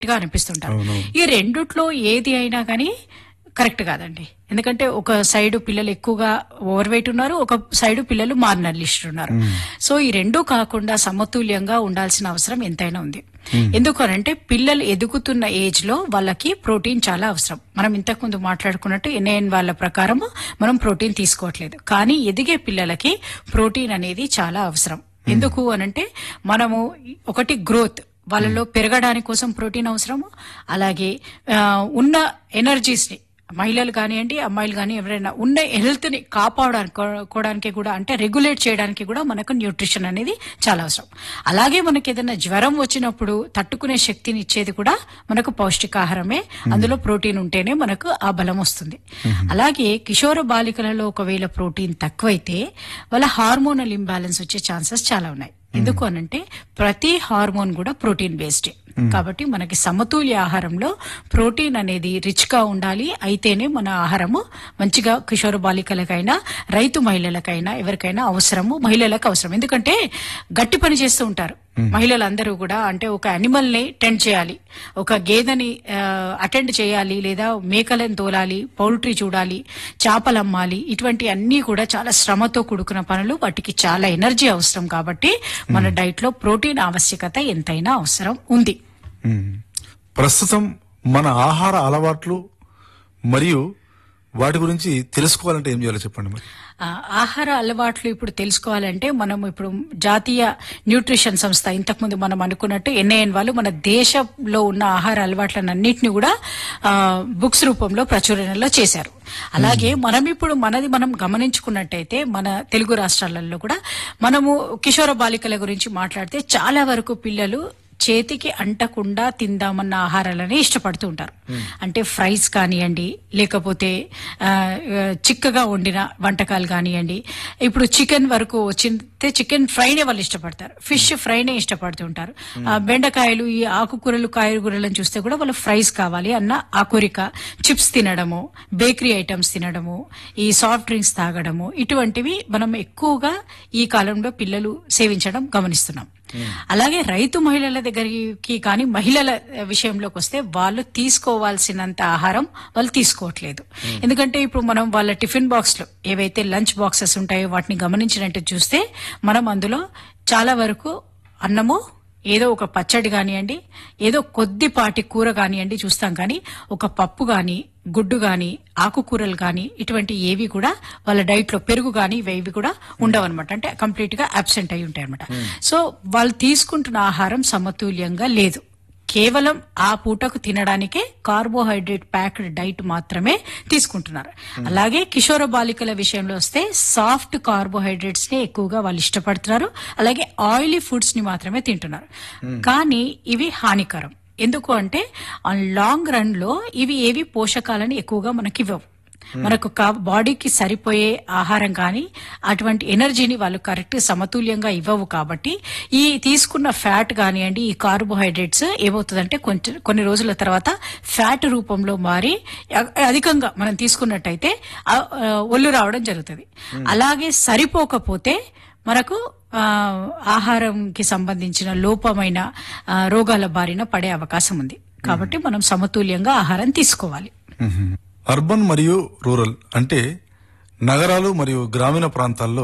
గా అనిపిస్తుంటారు అవును. ఈ రెండిట్లో ఏది అయినా కానీ కరెక్ట్ కాదండి ఎందుకంటే ఒక సైడ్ పిల్లలు ఎక్కువగా ఓవర్ వెయిట్ ఉన్నారు ఒక సైడ్ పిల్లలు మార్నలిస్ట్ ఉన్నారు సో ఈ రెండు కాకుండా సమతుల్యంగా ఉండాల్సిన అవసరం ఎంతైనా ఉంది ఎందుకనంటే పిల్లలు ఎదుగుతున్న ఏజ్ లో వాళ్ళకి ప్రోటీన్ చాలా అవసరం మనం ఇంతకు ముందు మాట్లాడుకున్నట్టు ఎన్ఐఎన్ వాళ్ళ ప్రకారం మనం ప్రోటీన్ తీసుకోవట్లేదు కానీ ఎదిగే పిల్లలకి ప్రోటీన్ అనేది చాలా అవసరం ఎందుకు అనంటే మనము ఒకటి గ్రోత్ వాళ్ళలో పెరగడానికి కోసం ప్రోటీన్ అవసరము అలాగే ఆ, ఉన్న ఎనర్జీస్ ని మహిళలు కానివ్వండి అమ్మాయిలు కానీ ఎవరైనా ఉన్న హెల్త్ ని కాపాడుకోవడానికి కూడా అంటే రెగ్యులేట్ చేయడానికి కూడా మనకు న్యూట్రిషన్ అనేది చాలా అవసరం అలాగే మనకి ఏదైనా జ్వరం వచ్చినప్పుడు తట్టుకునే శక్తిని ఇచ్చేది కూడా మనకు పౌష్టికాహారమే అందులో ప్రోటీన్ ఉంటేనే మనకు ఆ బలం వస్తుంది అలాగే కిషోర బాలికలలో ఒకవేళ ప్రోటీన్ తక్కువైతే వాళ్ళ హార్మోనల్ ఇంబ్యాలెన్స్ వచ్చే ఛాన్సెస్ చాలా ఉన్నాయి ఎందుకు అనంటే ప్రతి హార్మోన్ కూడా ప్రోటీన్ బేస్డ్ కాబట్టి మనకి సమతుల్య ఆహారంలో ప్రోటీన్ అనేది రిచ్ గా ఉండాలి అయితేనే మన ఆహారము మంచిగా కిషోర బాలికలకైనా రైతు మహిళలకైనా ఎవరికైనా అవసరము మహిళలకు అవసరం ఎందుకంటే గట్టి పని చేస్తూ ఉంటారు మహిళలందరూ కూడా అంటే ఒక అనిమల్ ని టెండ్ చేయాలి ఒక గేదెని అటెండ్ చేయాలి లేదా మేకలను తోలాలి పౌల్ట్రీ చూడాలి చేపలు అమ్మాలి ఇటువంటి అన్ని కూడా చాలా శ్రమతో కూడుకున్న పనులు వాటికి చాలా ఎనర్జీ అవసరం కాబట్టి మన డైట్ లో ప్రోటీన్ ఆవశ్యకత ఎంతైనా అవసరం ఉంది మ్మ్. ప్రస్తుతం మన ఆహార అలవాట్లు మరియు వాటి గురించి తెలుసుకోవాలంటే ఏం చేయాలో చెప్పండి మరి ఆ, ఆహార అలవాట్లు ఇప్పుడు తెలుసుకోవాలంటే మనం ఇప్పుడు జాతీయ న్యూట్రిషన్ సంస్థ ఇంతకుముందు మనం అనుకున్నట్టు ఎన్ఐఎన్ వాళ్ళు మన దేశంలో ఉన్న ఆహార అలవాట్లన్నింటినీ కూడా ఆ, బుక్స్ రూపంలో ప్రచురణలో చేశారు అలాగే మనం ఇప్పుడు మనది మనం గమనించుకున్నట్టయితే మన తెలుగు రాష్ట్రాలలో కూడా మనము కిషోర బాలికల గురించి మాట్లాడితే చాలా వరకు పిల్లలు చేతికి అంటకుండా తిందామన్న ఆహారాలని ఇష్టపడుతూ ఉంటారు అంటే ఫ్రైస్ కానివ్వండి లేకపోతే ఆ, ఆ, చిక్కగా వండిన వంటకాలు కానివ్వండి ఇప్పుడు చికెన్ వరకు వచ్చితే చికెన్ ఫ్రైనే వాళ్ళు ఇష్టపడతారు ఫిష్ ఫ్రైనే ఇష్టపడుతూ ఉంటారు ఆ, బెండకాయలు ఈ ఆకుకూరలు కాయగూరలను చూస్తే కూడా వాళ్ళు ఫ్రైస్ కావాలి అన్న ఆ కోరిక చిప్స్ తినడము బేకరీ ఐటమ్స్ తినడము ఈ సాఫ్ట్ డ్రింక్స్ తాగడము ఇటువంటివి మనం ఎక్కువగా ఈ కాలంలో పిల్లలు సేవించడం గమనిస్తున్నాం అలాగే రైతు మహిళల దగ్గరికి కానీ మహిళల విషయంలోకి వస్తే వాళ్ళు తీసుకోవాల్సినంత ఆహారం వాళ్ళు తీసుకోవట్లేదు ఎందుకంటే ఇప్పుడు మనం వాళ్ళ టిఫిన్ బాక్స్ లో ఏవైతే లంచ్ బాక్సెస్ ఉంటాయో వాటిని గమనించినట్టు చూస్తే మనం అందులో చాలా వరకు అన్నము ఏదో ఒక పచ్చడి కానివ్వండి ఏదో కొద్దిపాటి కూర కానివ్వండి చూస్తాం కానీ ఒక పప్పు గాని గుడ్డు గాని ఆకుకూరలు గాని ఇటువంటి ఏవి కూడా వాళ్ళ డైట్ లో పెరుగు గాని ఇవేవి కూడా ఉండవన్నమాట అంటే కంప్లీట్ గా అబ్సెంట్ అయి ఉంటాయి అనమాట సో వాళ్ళు తీసుకుంటున్న ఆహారం సమతుల్యంగా లేదు కేవలం ఆ పూటకు తినడానికే కార్బోహైడ్రేట్ ప్యాక్డ్ డైట్ మాత్రమే తీసుకుంటున్నారు అలాగే కిషోర బాలికల విషయంలో వస్తే సాఫ్ట్ కార్బోహైడ్రేట్స్ ని ఎక్కువగా వాళ్ళు ఇష్టపడుతున్నారు అలాగే ఆయిలీ ఫుడ్స్ ని మాత్రమే తింటున్నారు కానీ ఇవి హానికరం ఎందుకు అంటే లాంగ్ రన్ లో ఇవి ఏవి పోషకాలను ఎక్కువగా మనకి ఇవ్వవు మనకు కా- బాడీకి సరిపోయే ఆహారం కానీ అటువంటి ఎనర్జీని వాళ్ళు కరెక్ట్ సమతుల్యంగా ఇవ్వవు కాబట్టి ఈ తీసుకున్న ఫ్యాట్ కానివ్వండి ఈ కార్బోహైడ్రేట్స్ ఏమవుతుందంటే కొంచెం కొన్ని రోజుల తర్వాత ఫ్యాట్ రూపంలో మారి అ- అధికంగా మనం తీసుకున్నట్టయితే ఆ, ఆ, ఒళ్ళు రావడం జరుగుతుంది అలాగే సరిపోకపోతే మనకు ఆ, ఆహారంకి సంబంధించిన లోపమైన ఆ, రోగాల బారిన పడే అవకాశం ఉంది కాబట్టి మనం సమతుల్యంగా ఆహారం తీసుకోవాలి మ్మ్. అర్బన్ మరియు రూరల్ అంటే నగరాలు మరియు గ్రామీణ ప్రాంతాల్లో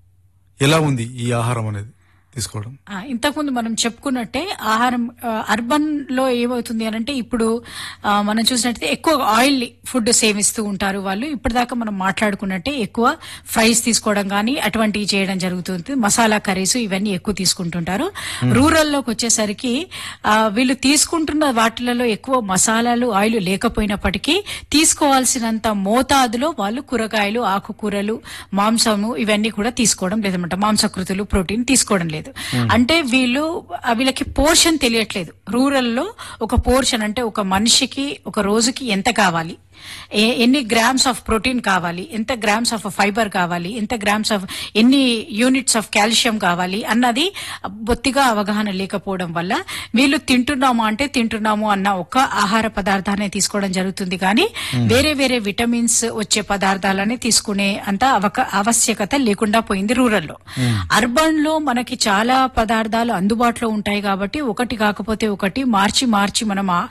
ఎలా ఉంది ఈ ఆహారం అనేది తీసుకోవడం ఆ, ఇంతకుముందు మనం చెప్పుకున్నట్టే ఆహారం ఆ, అర్బన్ లో ఏమవుతుంది అని అంటే ఇప్పుడు ఆ, మనం చూసినట్టయితే ఎక్కువ ఆయిల్ ఫుడ్ సేవిస్తూ ఉంటారు వాళ్ళు ఇప్పటిదాకా మనం మాట్లాడుకున్నట్టే ఎక్కువ ఫ్రైస్ తీసుకోవడం కానీ అటువంటివి చేయడం జరుగుతుంది మసాలా కర్రీస్ ఇవన్నీ ఎక్కువ తీసుకుంటుంటారు రూరల్ లోకి వచ్చేసరికి ఆ, వీళ్ళు తీసుకుంటున్న వాటిలలో ఎక్కువ మసాలాలు ఆయిల్ లేకపోయినప్పటికీ తీసుకోవాల్సినంత మోతాదులో వాళ్ళు కూరగాయలు ఆకుకూరలు మాంసము ఇవన్నీ కూడా తీసుకోవడం లేదన్నమాట మాంసకృతులు ప్రోటీన్ తీసుకోవడం లేదు అంటే వీళ్ళు ఆ వీళ్ళకి పోర్షన్ తెలియట్లేదు రూరల్ లో ఒక పోర్షన్ అంటే ఒక మనిషికి ఒక రోజుకి ఎంత కావాలి ఏ- ఎన్ని గ్రామ్స్ ఆఫ్ ప్రోటీన్ కావాలి ఎంత గ్రామ్స్ ఆఫ్ ఫైబర్ కావాలి ఎంత గ్రామ్స్ ఆఫ్ ఎన్ని యూనిట్స్ ఆఫ్ కాల్షియం కావాలి అన్నది బొత్తిగా అవగాహన లేకపోవడం వల్ల వీళ్ళు తింటున్నాము అంటే తింటున్నాము అన్న ఒక ఆహార పదార్థాన్ని తీసుకోవడం జరుగుతుంది కానీ వేరే వేరే విటమిన్స్ వచ్చే పదార్థాలని తీసుకునే అంత అవక ఆవశ్యకత లేకుండా పోయింది రూరల్లో అర్బన్ లో మనకి చాలా పదార్థాలు అందుబాటులో ఉంటాయి కాబట్టి ఒకటి కాకపోతే ఒకటి మార్చి మార్చి మనం ఆ-